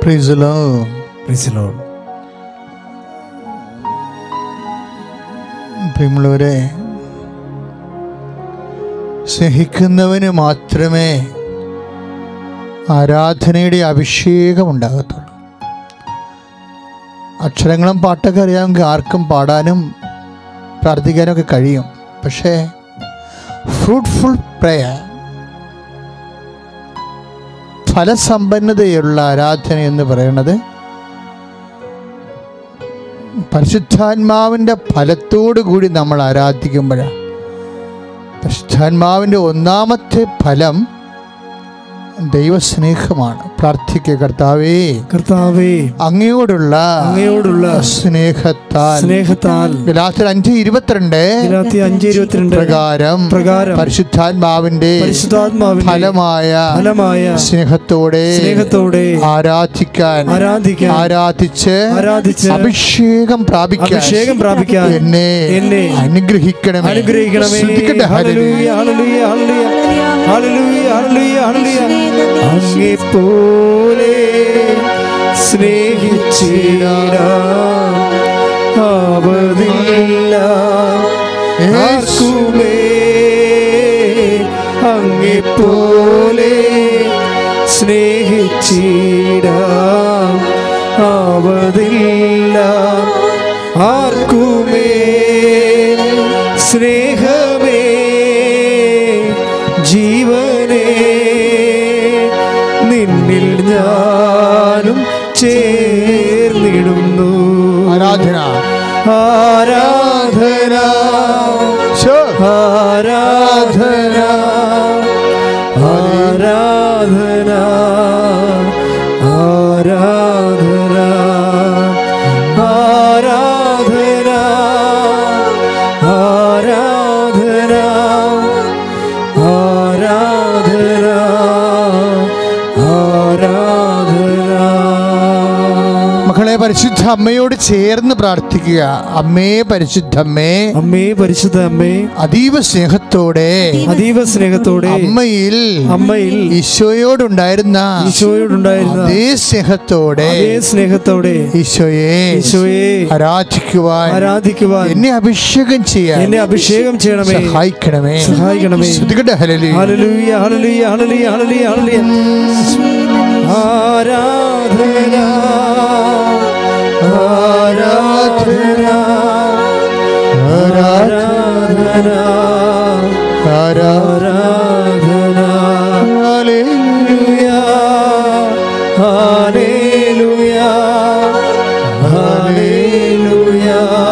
പ്രീസലോ Praise the Lord. പ്രിയമുള്ളവരെ സ്നേഹിക്കുന്നവന് മാത്രമേ ആരാധനയുടെ അഭിഷേകം ഉണ്ടാകത്തുള്ളൂ അക്ഷരങ്ങളും പാട്ടൊക്കെ അറിയാമെങ്കിൽ ആർക്കും പാടാനും പ്രാർത്ഥിക്കാനും ഒക്കെ കഴിയും പക്ഷേ ഫ്രൂട്ട്ഫുൾ പ്രയർ ഫലസമ്പന്നതയുള്ള ആരാധന എന്ന് പറയുന്നത് പരിശുദ്ധാത്മാവിൻ്റെ ഫലത്തോടു കൂടി നമ്മൾ ആരാധിക്കുമ്പോഴാണ് പരിശുദ്ധാത്മാവിൻ്റെ ഒന്നാമത്തെ ഫലം ദൈവസ്നേഹമാണ് പ്രാർത്ഥിക്കുക കർത്താവേ കർത്താവേ അങ്ങയോടുള്ള അങ്ങയോടുള്ള സ്നേഹത്താൽ സ്നേഹത്താൽ ഗലാത്യർ അഞ്ച് ഇരുപത്തിരണ്ട് ഗലാത്തി അഞ്ച് ഇരുപത്തിരണ്ട് പ്രകാരം പ്രകാരം പരിശുദ്ധാത്മാവിന്റെ പരിശുദ്ധാത്മാവിന്റെ ഫലമായ ഫലമായ സ്നേഹത്തോടെ സ്നേഹത്തോടെ ആരാധിക്കാൻ ആരാധിക്കാൻ ആരാധിച്ച് ആരാധിച്ച് അഭിഷേകം പ്രാപിക്കാൻ അഭിഷേകം പ്രാപിക്കാൻ എന്നെ എന്നെ അനുഗ്രഹിക്കണമേ അനുഗ്രഹിക്കണമേ ശ്രദ്ധിക്കട്ടെ, hallelujah. Hallelujah hallelujah hallelujah hallelujah hallelujah അങ്ങേ പോലെ സ്നേഹിച്ചിടാം ആവതില്ല ആർക്കുമേ അങ്ങേ പോലെ സ്നേഹിച്ചിടാം ആവതില്ല ആർക്കുമേ സ്നേഹമേ ജീവനേ നിന്നിൽ ഞാനും ചേർന്നിടുന്നു ആരാധന ആരാധന ശോ. ആരാധന ആരാധന ആരാധന ആരാധന ആരാധന ആരാധന ആരാധന മക്കളെ പരിശുദ്ധ അമ്മയോട് ചേർന്ന് പ്രാർത്ഥിക്കുക അമ്മേ പരിശുദ്ധമ്മേ അമ്മേ പരിശുദ്ധ അമ്മേ അതീവ സ്നേഹത്തോടെ അതീവ സ്നേഹത്തോടെ അമ്മയിൽ അമ്മയിൽ ഈശോയോടുണ്ടായിരുന്ന ഈശോയോടുണ്ടായിരുന്ന അതേ സ്നേഹത്തോടെ അതേ സ്നേഹത്തോടെ ഈശോയെ ഈശോയെ ആരാധിക്കുവാൻ ആരാധിക്കുവാൻ എന്നെ അഭിഷേകം ചെയ്യാൻ എന്നെ അഭിഷേകം ചെയ്യണമേ സഹായിക്കണമേ സഹായിക്കണമേ ശ്രദ്ധിക്കട്ടെ hallelujah. Hallelujah hallelujah hallelujah hallelujah hallelujah ആരാധന ആരാധന ആരാധന ആരാധന ഹല്ലേലൂയ. ഹല്ലേലൂയ ഹല്ലേലൂയ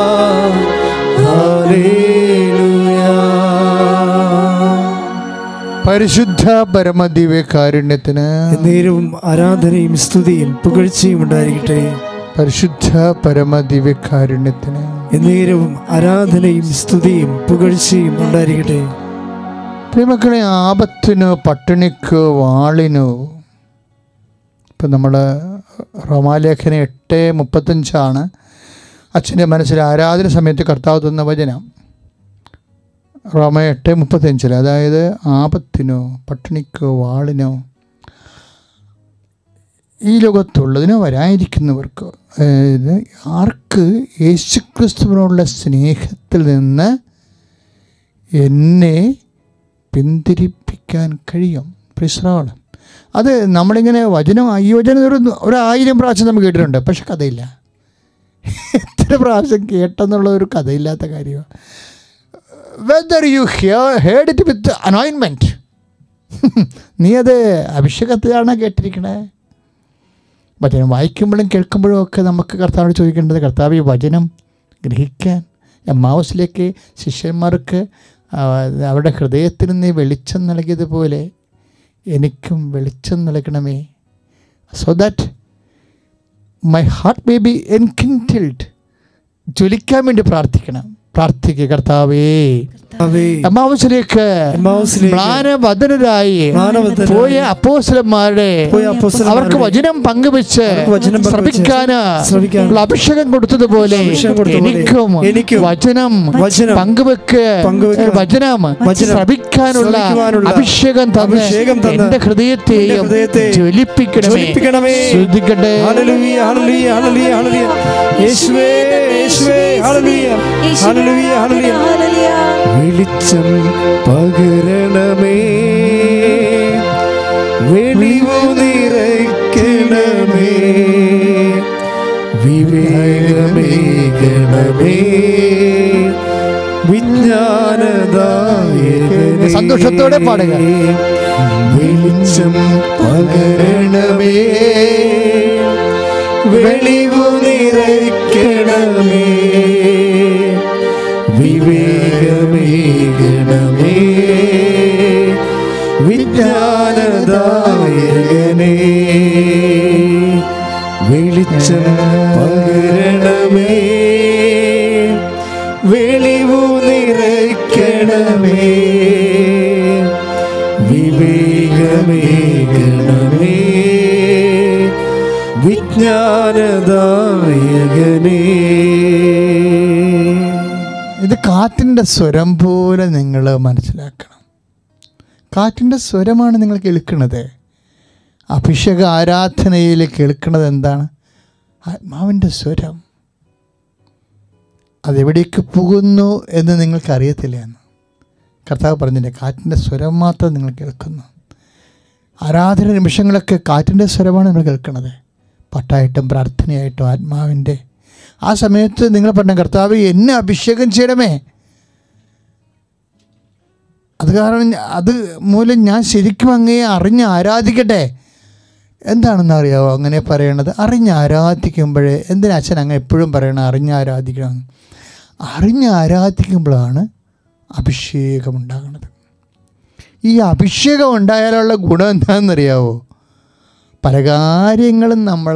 ഹല്ലേലൂയ പരിശുദ്ധ പരമദിവ്യ കാരുണ്യത്തിന് നേരവും ആരാധനയും സ്തുതിയും പുകഴ്ചയും ഉണ്ടായിരിക്കട്ടെ പരിശുദ്ധ പരമദിവ്യ കാരുണ്യത്തിന് എന്നേരവും ആരാധനയും സ്തുതിയും പുകഴ്ചയും ഉണ്ടായിരിക്കട്ടെ പ്രിയമക്കളെ ആപത്തിനോ പട്ടിണിക്കോ വാളിനോ ഇപ്പം നമ്മൾ റോമാലേഖന എട്ട് മുപ്പത്തഞ്ചാണ് അച്ഛൻ്റെ മനസ്സിൽ ആരാധന സമയത്ത് കർത്താവ് തന്ന വചനം റോമ എട്ട് മുപ്പത്തഞ്ചിൽ അതായത് ആപത്തിനോ പട്ടിണിക്കോ വാളിനോ ഈ ലോകത്തുള്ളതിനോ വരാനിരിക്കുന്നവർക്കോ അതായത് ആർക്ക് യേശുക്രിസ്തുവിനോടുള്ള സ്നേഹത്തിൽ നിന്ന് എന്നെ പിന്തിരിപ്പിക്കാൻ കഴിയും പ്രിസ്രാള് അത് നമ്മളിങ്ങനെ വചനം ഈ വചനം ഒരു ഒരു ആയിരം പ്രാവശ്യം നമ്മൾ കേട്ടിട്ടുണ്ട് പക്ഷെ കഥയില്ല എത്ര പ്രാവശ്യം കേട്ടെന്നുള്ള ഒരു കഥയില്ലാത്ത കാര്യമാണ് whether you heard it with anointment നീ അത് അഭിഷേകത്തിലാണ് കേട്ടിരിക്കണേ വചനം വായിക്കുമ്പോഴും കേൾക്കുമ്പോഴും ഒക്കെ നമുക്ക് കർത്താവോട് ചോദിക്കേണ്ടത് കർത്താവ് ഈ വചനം ഗ്രഹിക്കാൻ എമ്മാവസിലേക്ക് ശിഷ്യന്മാർക്ക് ആ, അവരുടെ ഹൃദയത്തിന് നീ വെളിച്ചം നൽകിയതുപോലെ എനിക്കും വെളിച്ചം നൽകണമേ so that my heart may be enkindled ജ്വലിക്കാൻ വേണ്ടി പ്രാർത്ഥിക്കണം പ്രാർത്ഥിക്കുക കർത്താവേ കർത്താവേ, എമ്മാവസിലേക്ക് എമ്മാവുസിലേക്ക് മ്ലാനവദനരായി മ്ലാനവദനരായി പോയ അപ്പോസ്തലന്മാരുടെ പോയ അപ്പോസ്തലന്മാരുടെ അവർക്ക് വചനം പങ്കുവെച്ച് അവർക്ക് വചനം പങ്കുവെച്ച് ശ്രമിക്കാന് ശ്രമിക്കാന് ഉള്ള അഭിഷേകം കൊടുത്തതുപോലെ അഭിഷേകം കൊടുത്തതുപോലെ എനിക്കും എനിക്കും വചനം വചനം പങ്കുവെക്ക് പങ്കുവെക്കാൻ വചനം വചനം ശ്രമിക്കാനുള്ള ശ്രമിക്കുവാനുള്ള അഭിഷേകം തന്ന് അഭിഷേകം തന്ന് എന്റെ ഹൃദയത്തെയും എന്റെ ഹൃദയത്തെ ജ്വലിപ്പിക്കണമേ ജ്വലിപ്പിക്കണമേ. ശ്രദ്ധിക്കട്ടെ ഹല്ലേലൂയ, ഹല്ലേലൂയ, ഹല്ലേലൂയ, ഹല്ലേലൂയ. യേശുവേ, യേശുവേ, ഹല്ലേലൂയ, ഹല്ലേലൂയ, ഹല്ലേലൂയ. വെളിച്ചം പകരണമേ വെളിവു നിറയ്ക്കണമേ വിവേകമേകണമേ വിജ്ഞാനദായകനേ സന്തോഷത്തോടെ പാടുക. വെളിച്ചം പകരണമേ വെളിവു നിറയ്ക്കണമേ വിവേകമേകണമേ വിജ്ഞാനദായകനേ വെളിച്ചം പകരണമേ വെളിവു നിറയ്ക്കണമേ വിവേകമേകണമേ വിജ്ഞാനദായകനേ ഇത് കാറ്റിൻ്റെ സ്വരം പോലെ നിങ്ങൾ മനസ്സിലാക്കണം കാറ്റിൻ്റെ സ്വരമാണ് നിങ്ങൾ കേൾക്കുന്നത് അഭിഷേക ആരാധനയിൽ കേൾക്കുന്നത് എന്താണ് ആത്മാവിൻ്റെ സ്വരം അതെവിടേക്ക് പോകുന്നു എന്ന് നിങ്ങൾക്കറിയത്തില്ല എന്ന് കർത്താവ് പറഞ്ഞില്ലേ കാറ്റിൻ്റെ സ്വരം മാത്രം നിങ്ങൾ കേൾക്കുന്നു ആരാധന നിമിഷങ്ങളൊക്കെ കാറ്റിൻ്റെ സ്വരമാണ് നിങ്ങൾ കേൾക്കുന്നത് പാട്ടായിട്ടും പ്രാർത്ഥനയായിട്ടും ആത്മാവിൻ്റെ ആ സമയത്ത് നിങ്ങൾ പറഞ്ഞ കർത്താവ് എന്നെ അഭിഷേകം ചെയ്യണമേ അത് കാരണം ഞ- അത് മൂലം ഞാൻ ശരിക്കും അങ്ങയെ അറിഞ്ഞ് ആരാധിക്കട്ടെ എന്താണെന്ന് അറിയാവോ അങ്ങനെ പറയണത് അറിഞ്ഞ് ആരാധിക്കുമ്പോഴേ എന്തിനാ അച്ഛൻ അങ്ങ് എപ്പോഴും പറയണം അറിഞ്ഞ് ആരാധിക്കണം അറിഞ്ഞ് ആരാധിക്കുമ്പോഴാണ് അഭിഷേകം ഉണ്ടാകുന്നത് ഈ അഭിഷേകം ഉണ്ടായാലുള്ള ഗുണം എന്താണെന്നറിയാവോ പല കാര്യങ്ങളും നമ്മൾ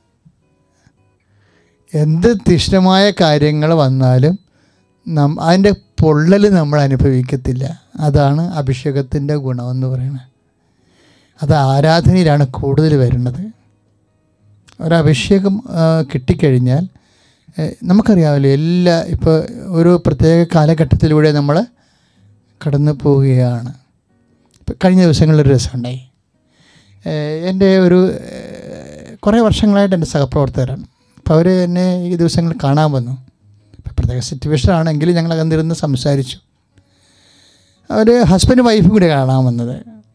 എന്ത് തിഷ്ടമായ കാര്യങ്ങൾ വന്നാലും നം അതിൻ്റെ പൊള്ളൽ നമ്മൾ അനുഭവിക്കത്തില്ല അതാണ് അഭിഷേകത്തിൻ്റെ ഗുണമെന്ന് പറയുന്നത് അത് ആരാധനയിലാണ് കൂടുതൽ വരുന്നത് ഒരഭിഷേകം ആ, കിട്ടിക്കഴിഞ്ഞാൽ ഏ, നമുക്കറിയാമല്ലോ എല്ലാ ഇപ്പോൾ ഒരു പ്രത്യേക കാലഘട്ടത്തിലൂടെ നമ്മൾ കടന്നു പോവുകയാണ് ഇപ്പം കഴിഞ്ഞ ദിവസങ്ങളിലൊരു രസമുണ്ടായി ഏഹ് എൻ്റെ ഒരു ഏഹ് കുറേ വർഷങ്ങളായിട്ട് എൻ്റെ സഹപ്രവർത്തകരാണ് അപ്പോൾ അവർ എന്നെ ഈ ദിവസങ്ങളിൽ കാണാൻ വന്നു ഇപ്പം പ്രത്യേക സിറ്റുവേഷൻ ആണെങ്കിൽ ഞങ്ങൾ അകന്നിരുന്ന് സംസാരിച്ചു അവർ ഹസ്ബൻഡ് വൈഫും കൂടി കാണാൻ വന്നത്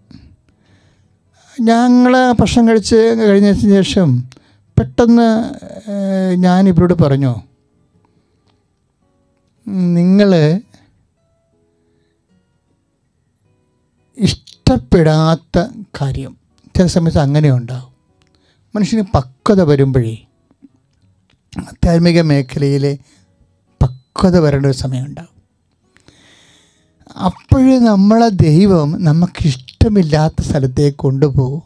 ഞങ്ങൾ ഭക്ഷണം കഴിച്ച് കഴിഞ്ഞതിന് ശേഷം പെട്ടെന്ന് ഏഹ് ഞാൻ ഇവരോട് പറഞ്ഞു നിങ്ങൾ ഇഷ്ടപ്പെടാത്ത കാര്യം ചില സമയത്ത് അങ്ങനെ ഉണ്ടാവും മനുഷ്യന് പക്വത വരുമ്പോഴേ ആധ്യാത്മിക മേഖലയിൽ പക്വത വരേണ്ട ഒരു സമയമുണ്ടാവും അപ്പോഴ് നമ്മളെ ദൈവം നമുക്കിഷ്ടമില്ലാത്ത സ്ഥലത്തേക്ക് കൊണ്ടുപോകും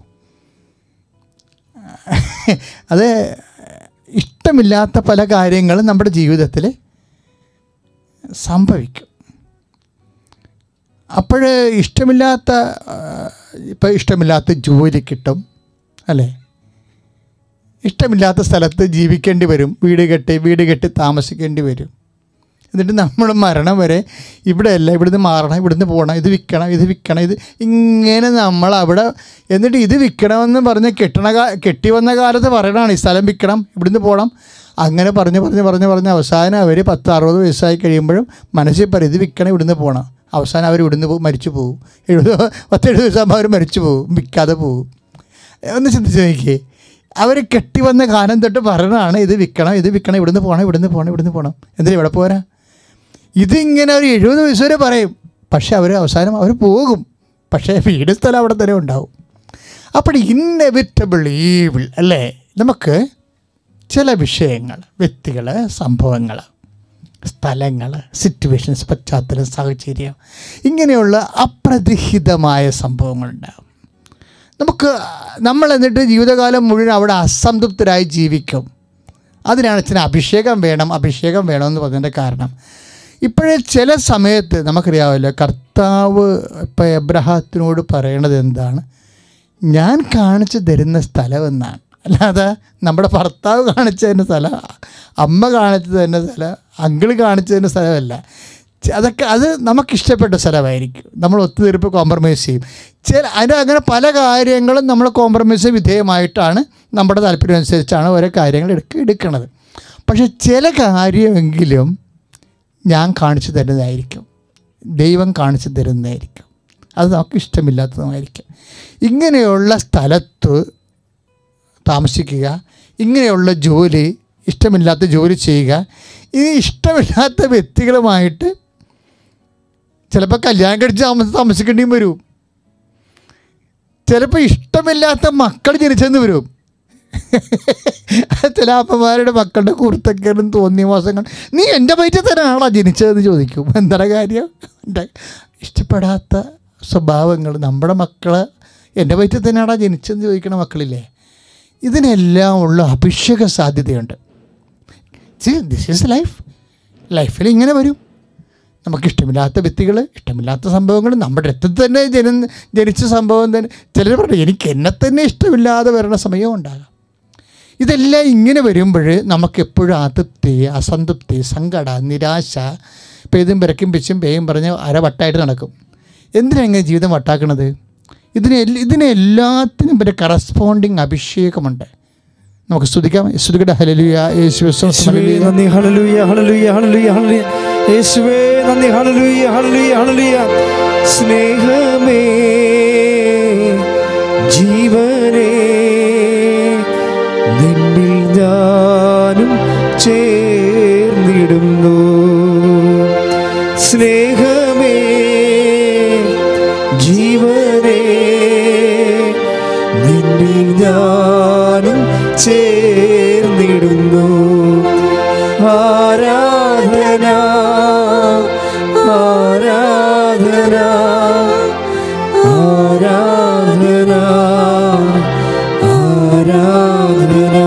അത് ഇഷ്ടമില്ലാത്ത പല കാര്യങ്ങളും നമ്മുടെ ജീവിതത്തിൽ സംഭവിക്കും അപ്പോൾ ഇഷ്ടമില്ലാത്ത ഇപ്പം ഇഷ്ടമില്ലാത്ത ജോലി കിട്ടും അല്ലേ ഇഷ്ടമില്ലാത്ത സ്ഥലത്ത് ജീവിക്കേണ്ടി വരും വീട് കെട്ടി വീട് കെട്ടി താമസിക്കേണ്ടി വരും എന്നിട്ട് നമ്മൾ മരണം വരെ ഇവിടെ അല്ല ഇവിടുന്ന് മാറണം ഇവിടുന്ന് പോകണം ഇത് വിൽക്കണം ഇത് വിൽക്കണം ഇത് ഇങ്ങനെ നമ്മൾ അവിടെ എന്നിട്ട് ഇത് വിൽക്കണമെന്ന് പറഞ്ഞ് കെട്ടണ കാ കെട്ടി വന്ന കാലത്ത് പറയണതാണ് ഈ സ്ഥലം വിൽക്കണം ഇവിടുന്ന് പോകണം അങ്ങനെ പറഞ്ഞ് പറഞ്ഞ് പറഞ്ഞ് പറഞ്ഞ് അവസാനം അവർ പത്ത് അറുപത് വയസ്സായി കഴിയുമ്പോഴും മനസ്സിൽ പറയും ഇത് വിൽക്കണം ഇവിടുന്ന് പോകണം അവസാനം അവർ ഇവിടുന്ന് പോകും മരിച്ചു പോകും എഴുപത് പത്തെഴുപത് ദിവസമാകുമ്പോൾ അവർ മരിച്ചു പോകും വിൽക്കാതെ പോകും ഒന്ന് ചിന്തിച്ച് നോക്കിയേ അവർ കെട്ടി വന്ന കാലം തൊട്ട് പറയണതാണ് ഇത് വിൽക്കണം ഇത് വിൽക്കണം ഇവിടുന്ന് പോകണം ഇവിടുന്ന് പോകണം ഇവിടുന്ന് പോകണം എന്തിനാ ഇവിടെ പോരാ ഇതിങ്ങനെ ഒരു എഴുപത് വയസ്സ് വരെ പറയും പക്ഷെ അവർ അവസാനം അവർ പോകും പക്ഷേ വീട് സ്ഥലം അവിടെ തന്നെ ഉണ്ടാവും അപ്പോൾ ഇന്നെവിറ്റബിൾ ഈവിൾ അല്ലേ നമുക്ക് ചില വിഷയങ്ങൾ വ്യക്തികൾ സംഭവങ്ങൾ സ്ഥലങ്ങൾ സിറ്റുവേഷൻസ് പശ്ചാത്തലം സാഹചര്യം ഇങ്ങനെയുള്ള അപ്രതിഹിതമായ സംഭവങ്ങളുണ്ടാകും നമുക്ക് നമ്മൾ എന്നിട്ട് ജീവിതകാലം മുഴുവൻ അവിടെ അസംതൃപ്തരായി ജീവിക്കും അതിനാണ് അച്ഛന് അഭിഷേകം വേണം അഭിഷേകം വേണമെന്ന് പറഞ്ഞതിൻ്റെ കാരണം ഇപ്പോഴേ ചില സമയത്ത് നമുക്കറിയാമല്ലോ കർത്താവ് ഇപ്പം എബ്രഹാത്തിനോട് പറയണത് എന്താണ് ഞാൻ കാണിച്ചു തരുന്ന സ്ഥലം എന്നാണ് അല്ലാതെ നമ്മുടെ ഭർത്താവ് കാണിച്ചു തരുന്ന സ്ഥലം അമ്മ കാണിച്ചു തരുന്ന സ്ഥലം അങ്കിള് കാണിച്ചു തരുന്ന സ്ഥലമല്ല ചെ- അതൊക്കെ അത് നമുക്കിഷ്ടപ്പെട്ട സ്ഥലമായിരിക്കും നമ്മൾ ഒത്തുതീർപ്പ് കോംപ്രമൈസ് ചെയ്യും ചില അതിന് അങ്ങനെ പല കാര്യങ്ങളും നമ്മൾ കോംപ്രമൈസ് വിധേയമായിട്ടാണ് നമ്മുടെ താല്പര്യം അനുസരിച്ചാണ് ഓരോ കാര്യങ്ങൾ എടുക്ക എടുക്കുന്നത് പക്ഷെ ചില കാര്യമെങ്കിലും ഞാൻ കാണിച്ചു തരുന്നതായിരിക്കും ദൈവം കാണിച്ചു തരുന്നതായിരിക്കും അത് നമുക്ക് ഇഷ്ടമില്ലാത്തതുമായിരിക്കും ഇങ്ങനെയുള്ള സ്ഥലത്ത് താമസിക്കുക ഇങ്ങനെയുള്ള ജോലി ഇഷ്ടമില്ലാത്ത ജോലി ചെയ്യുക ഈ ഇഷ്ടമില്ലാത്ത വ്യക്തികളുമായിട്ട് ചിലപ്പോൾ കല്യാണം കഴിച്ച് താമസ താമസിക്കേണ്ടിയും വരും ചിലപ്പോൾ ഇഷ്ടമില്ലാത്ത മക്കൾ ജനിച്ചെന്ന് വരും ചില അപ്പന്മാരുടെ മക്കളുടെ കുർത്തക്കേടും തോന്നിയ മാസങ്ങൾ നീ എൻ്റെ വയറ്റിൽ തന്നെയാണോ ജനിച്ചതെന്ന് ചോദിക്കും എന്താണ് കാര്യം എൻ്റെ ഇഷ്ടപ്പെടാത്ത സ്വഭാവങ്ങൾ നമ്മുടെ മക്കള് എൻ്റെ വയറ്റിൽ തന്നെയാണോ ജനിച്ചതെന്ന് ചോദിക്കണ മക്കളില്ലേ ഇതിനെല്ലാം ഉള്ള അഭിഷേക സാധ്യതയുണ്ട് ദിസ് ഈസ് ലൈഫ് ലൈഫിൽ ഇങ്ങനെ വരും നമുക്കിഷ്ടമില്ലാത്ത വ്യക്തികൾ ഇഷ്ടമില്ലാത്ത സംഭവങ്ങൾ നമ്മുടെ രക്തത്തിൽ തന്നെ ജന ജനിച്ച സംഭവം തന്നെ ചിലർ പറയും എനിക്ക് എന്നെ തന്നെ ഇഷ്ടമില്ലാതെ വരുന്ന സമയവും ഉണ്ടാകാം ഇതെല്ലാം ഇങ്ങനെ വരുമ്പോൾ നമുക്ക് എപ്പോഴും അതൃപ്തി അസംതൃപ്തി സങ്കട നിരാശ പേതും പിറക്കും പിച്ചും പേയും പറഞ്ഞ് അരവട്ടായിട്ട് നടക്കും എന്തിനാണ് ഇങ്ങനെ ജീവിതം വട്ടാക്കണത് ഇതിന് എല്ല- ഇതിന് എല്ലാത്തിനും ഒരു കറസ്പോണ്ടിങ് അഭിഷേകമുണ്ട് നമുക്ക് സ്തുതിക്കാം സ്തുതിക്കട്ടെ ഹലലുയ യേശു യേശുവേ നന്ദി ഹല്ലേലൂയ ഹല്ലേലൂയ ഹല്ലേലൂയ ഹല്ലേലൂയ യേശുവേ നന്ദി ഹല്ലേലൂയ ഹല്ലേലൂയ ഹല്ലേലൂയ സ്നേഹമേ ജീവനേ നിന്നിൽ ഞാനും ചേർന്നിടുന്നു സ്നേഹമേ ജീവനേ നിന്നിൽ ഞാനും ചേർന്നിടുന്നു ആരാധന ആരാധന ആരാധന ആരാധന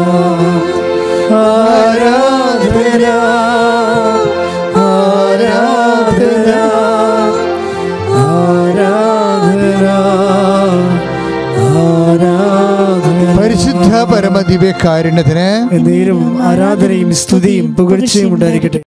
ആരാധന ആരാധന ആരാധന ആരാധന പരിശുദ്ധ പരമദിവ്യകാരുണ്യത്തിന് എന്നേരും ആരാധനയും സ്തുതിയും പുകഴ്ചയും ഉണ്ടായിരിക്കട്ടെ